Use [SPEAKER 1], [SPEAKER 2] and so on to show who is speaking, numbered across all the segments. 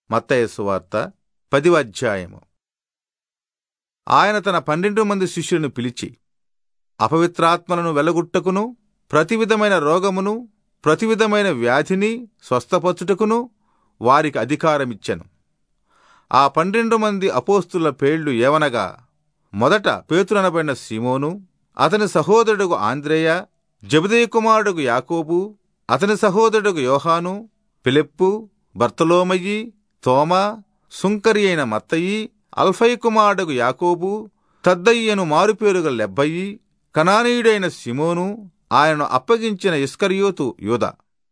[SPEAKER 1] మత్తయి సువార్త పదివ అధ్యాయము ఆయన తన పన్నెండు మంది శిష్యులను పిలిచి అపవిత్రాత్మలను వెలగుట్టకును ప్రతి విధమైన రోగమును ప్రతి విధమైన వ్యాధిని స్వస్థపరచుటకును వారికి అధికారమిచ్చెను ఆ పన్నెండు మంది అపోస్తుల పేళ్లు ఏవనగా మొదట పేతురనబడిన సీమోను అతని సహోదరుడుగు ఆంద్రేయ జబదయి కుమారుడుగు యాకోబు అతని సహోదరుడుగు యోహాను ఫిలిప్పు బర్తలోమయి తోమా సుంకరి అయిన మత్తయి అల్ఫై కుమారుడుగు యాకోబు తద్దయ్యను మారుపేరుగ లెబ్బయి కనానీయుడైన సిమోను ఆయనను అప్పగించిన ఇస్కరియోతు యూద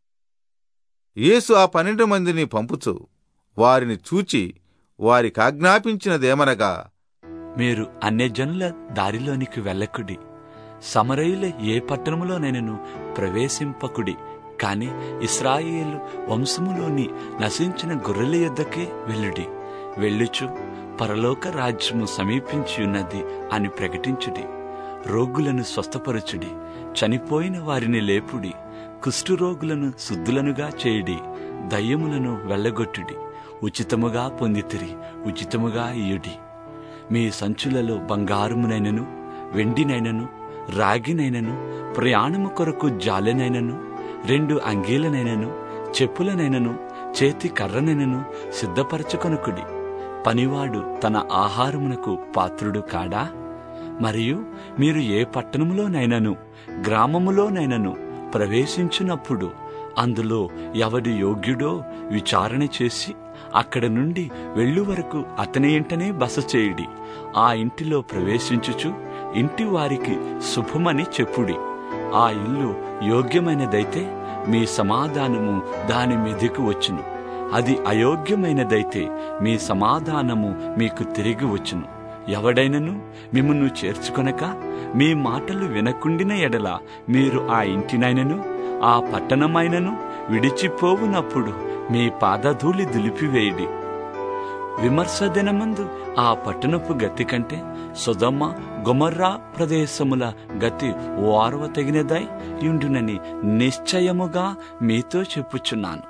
[SPEAKER 1] యేసు ఆ పన్నెండు మందిని పంపుచు వారిని చూచి వారికాజ్ఞాపించినదేమనగా
[SPEAKER 2] మీరు అన్యజనుల దారిలోనికి వెళ్ళకుడి సమరయుల ఏ పట్టణములోనైనను ప్రవేశింపకుడి కాని ఇస్రాయేలు వంశములోని నశించిన గొర్రెల యొద్దకే వెళ్ళుడి వెళ్ళుచు పరలోక రాజ్యము సమీపించి ఉన్నది అని ప్రకటించుడి రోగులను స్వస్థపరచుడి చనిపోయిన వారిని లేపుడి కుష్ఠురోగులను శుద్ధులనుగా చేయుడి దయ్యములను వెళ్ళగొట్టుడి ఉచితముగా పొందితిరి ఉచితముగా ఇయుడి మీ సంచులలో బంగారమునైనను వెండినైనను రాగినైనను ప్రయాణము కొరకు జాలెనైనను రెండు అంగీలనైనను చెప్పులనైనను చేతి కర్రనైనను సిద్ధపరచుకొనుకుడి పనివాడు తన ఆహారమునకు పాత్రుడు కాడా మరియు మీరు ఏ పట్టణములోనైనను గ్రామములోనైనను ప్రవేశించినప్పుడు అందులో ఎవడి యోగ్యుడో విచారణ చేసి అక్కడ నుండి వెళ్ళు వరకు అతని ఇంటనే బస చేయుడి ఆ ఇంటిలో ప్రవేశించుచు ఇంటి వారికి శుభమని చెప్పుడి ఆ ఇల్లు యోగ్యమైనదైతే మీ సమాధానము దాని మీదకు వచ్చును అది అయోగ్యమైనదైతే మీ సమాధానము మీకు తిరిగి వచ్చును ఎవడైనను మిమ్మల్ని చేర్చుకొనక మీ మాటలు వినకుండిన ఎడల మీరు ఆ ఇంటినైనను ఆ పట్టణమైనను విడిచిపోవునప్పుడు మీ పాదధూళి దులిపివేయడి విమర్శ దినమందు ఆ పట్టణపు గతి కంటే సుధమ్మ గుమర్రా ప్రదేశముల గతి ఓర్వ తగినదై యుండునని నిశ్చయముగా మీతో చెప్పుచున్నాను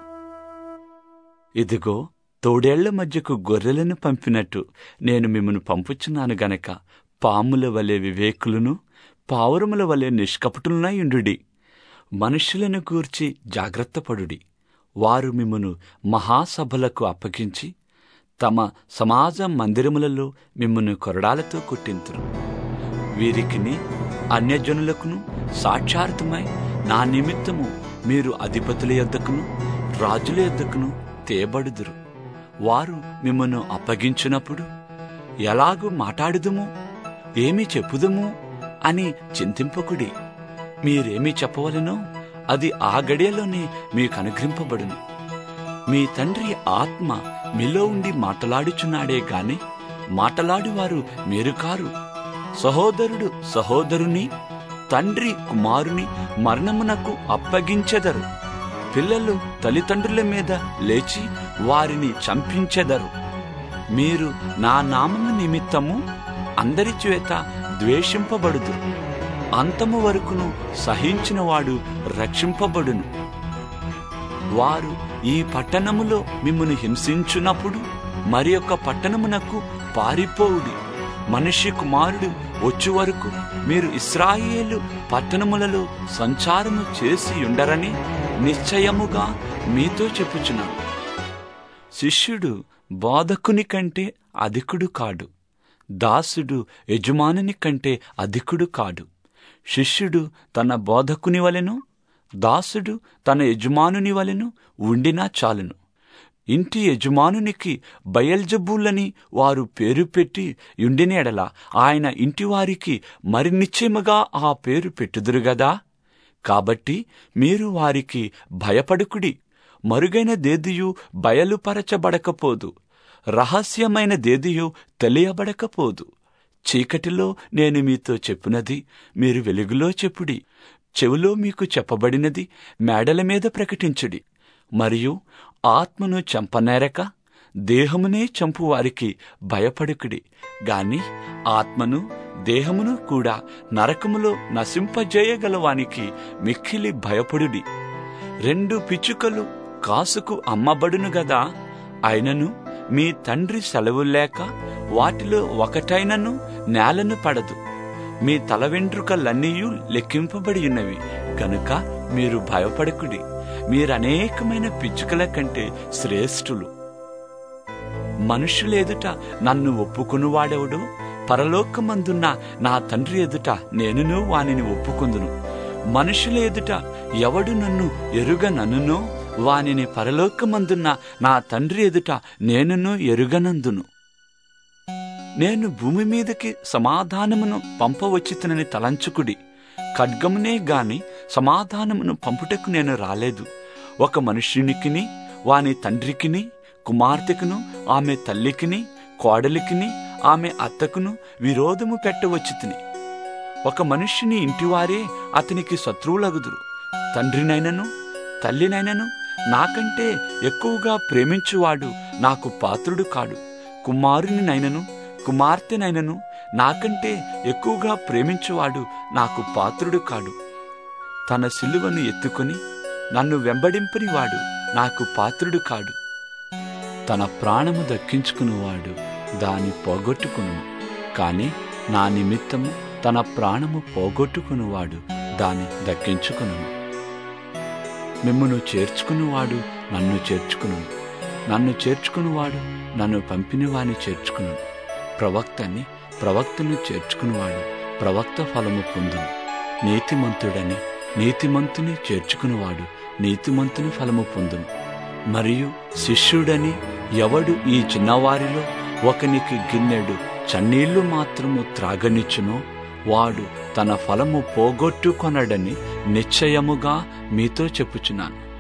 [SPEAKER 2] ఇదిగో తోడేళ్ల మధ్యకు గొర్రెలను పంపినట్టు నేను మిమ్మను పంపుచున్నాను గనక పాముల వలె వివేకులను పావురముల వలె నిష్కపటులనై ఉండుడి మనుష్యులను గూర్చి జాగ్రత్తపడుడి వారు మిమ్మను మహాసభలకు అప్పగించి తమ సమాజ మందిరములలో మిమ్మను కొరడాలతో కొట్టింతురు వీరికిని అన్యజనులకును సాక్షార్థమై నా నిమిత్తము మీరు అధిపతుల యొద్దకును రాజుల యొద్దకును తేబడుదురు వారు మిమ్మను అప్పగించినప్పుడు ఎలాగూ మాట్లాడుదుము ఏమి చెప్పుదుము అని చింతింపకుడి మీరేమి చెప్పవలనో అది ఆ గడియలోనే మీకు అనుగ్రహింపబడును మీ తండ్రి ఆత్మ మీలో ఉండి మాటలాడుచున్నాడే గాని మాటలాడువారు మీరు కారు సహోదరుడు సహోదరుని తండ్రి కుమారుని మరణమునకు అప్పగించెదరు పిల్లలు తల్లిదండ్రుల మీద లేచి వారిని చంపించెదరు మీరు నా నామము నిమిత్తము అందరి చేత ద్వేషింపబడుదు అంతము వరకును సహించినవాడు రక్షింపబడును వారు ఈ పట్టణములో మిమ్మను హింసించున్నప్పుడు మరి యొక్క పట్టణమునకు పారిపోవుడి మనిషి కుమారుడు వచ్చు వరకు మీరు ఇస్రాయేలు పట్టణములలో సంచారము చేసి ఉండరని నిశ్చయముగా మీతో చెప్పుచున్నాను శిష్యుడు బోధకుని కంటే అధికుడు కాడు దాసుడు యజమానుని కంటే అధికుడు కాడు శిష్యుడు తన బోధకుని వలెను దాసుడు తన యజమానుని వలెను ఉండినా చాలును ఇంటి యజమానునికి బయల్జబూలని వారు పేరు పెట్టి యుండిన ఎడల ఆయన ఇంటివారికి మరి నిశ్చయముగా ఆ పేరు పెట్టుదురు గదా కాబట్టి మీరు వారికి భయపడుకుడి మరుగైన దేదియు బయలుపరచబడకపోదు రహస్యమైన దేదియు తెలియబడకపోదు చీకటిలో నేను మీతో చెప్పునది మీరు వెలుగులో చెప్పుడి చెవిలో మీకు చెప్పబడినది మేడల మీద ప్రకటించుడి మరియు ఆత్మను చంపనేరక దేహమునే చంపు వారికి భయపడుకుడి గాని ఆత్మను దేహమును కూడా నరకములో నశింపజేయగలవానికి మిక్కిలి భయపడుడి రెండు పిచ్చుకలు కాసుకు అమ్మబడును గదా అయినను మీ తండ్రి సెలవు లేక వాటిలో ఒకటైనను నేలను పడదు మీ తల వెంట్రుకలన్నీయూ లెక్కింపబడి ఉన్నవి కనుక మీరు భయపడకుడి మీరనేకమైన పిచ్చుకల కంటే శ్రేష్ఠులు మనుషుల ఎదుట నన్ను ఒప్పుకునివాడెవడు పరలోకమందున్న నా తండ్రి ఎదుట నేనును వానిని ఒప్పుకుందును మనుషుల ఎదుట ఎవడు నన్ను ఎరుగననునో వానిని పరలోకమందున్న నా తండ్రి ఎదుట నేనును ఎరుగనందును నేను భూమి మీదకి సమాధానమును పంపవచ్చితనని తలంచుకుడి ఖడ్గమునే గాని సమాధానమును పంపుటకు నేను రాలేదు ఒక మనుష్యునికిని వాని తండ్రికిని కుమార్తెకును ఆమె తల్లికిని కోడలికిని ఆమె అత్తకును విరోధము పెట్టవచ్చి తిని ఒక మనుష్యుని ఇంటివారే అతనికి శత్రువులగుదురు తండ్రినైనను తల్లినైనను నాకంటే ఎక్కువగా ప్రేమించువాడు నాకు పాత్రుడు కాడు కుమారునినైనను కుమార్తెనైనను నాకంటే ఎక్కువగా ప్రేమించువాడు నాకు పాత్రుడు కాడు తన సిలువను ఎత్తుకొని నన్ను వెంబడింపని వాడు నాకు పాత్రుడు కాడు తన ప్రాణము దక్కించుకునివాడు దాని పోగొట్టుకును కాని నా నిమిత్తము తన ప్రాణము పోగొట్టుకునివాడు దాని దక్కించుకును మిమ్మును చేర్చుకునివాడు నన్ను చేర్చుకును నన్ను చేర్చుకునివాడు నన్ను పంపిన వాని చేర్చుకును ప్రవక్తని ప్రవక్తను చేర్చుకునివాడు ప్రవక్త ఫలము పొందును నీతిమంతుడని నీతిమంతుని చేర్చుకునివాడు నీతిమంతుని ఫలము పొందును మరియు శిష్యుడని ఎవడు ఈ చిన్నవారిలో ఒకనికి గిన్నెడు చన్నీళ్లు మాత్రము త్రాగనిచ్చునో వాడు తన ఫలము పోగొట్టుకొనడని నిశ్చయముగా మీతో చెప్పుచున్నాను